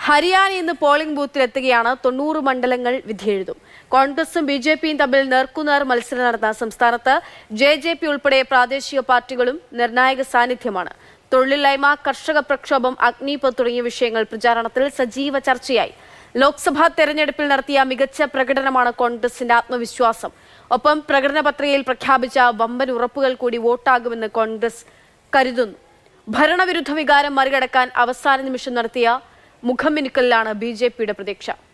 ഹരിയാന ഇന്ന് പോളിംഗ് ബൂത്തിലെത്തുകയാണ് തൊണ്ണൂറ് മണ്ഡലങ്ങൾ വിധിയെഴുതും കോൺഗ്രസും ബി ജെ പിയും തമ്മിൽ നേർക്കുനേർ മത്സരം നടന്ന സംസ്ഥാനത്ത് ജെ ജെ പി ഉൾപ്പെടെ പ്രാദേശിക പാർട്ടികളും നിർണായക സാന്നിധ്യമാണ് തൊഴിലില്ലായ്മ കർഷക പ്രക്ഷോഭം അഗ്നിപത് തുടങ്ങിയ വിഷയങ്ങൾ പ്രചാരണത്തിൽ സജീവ ചർച്ചയായി ലോക്സഭാ തെരഞ്ഞെടുപ്പിൽ നടത്തിയ മികച്ച പ്രകടനമാണ് കോൺഗ്രസിന്റെ ആത്മവിശ്വാസം ഒപ്പം പ്രകടന പത്രികയിൽ പ്രഖ്യാപിച്ച വമ്പൻ ഉറപ്പുകൾ കൂടി വോട്ടാകുമെന്ന് കോൺഗ്രസ് കരുതുന്നു ഭരണവിരുദ്ധ വികാരം മറികടക്കാൻ അവസാന നിമിഷം നടത്തിയ മുഖമിനുക്കലിലാണ് ബി ജെ പിയുടെ പ്രതീക്ഷ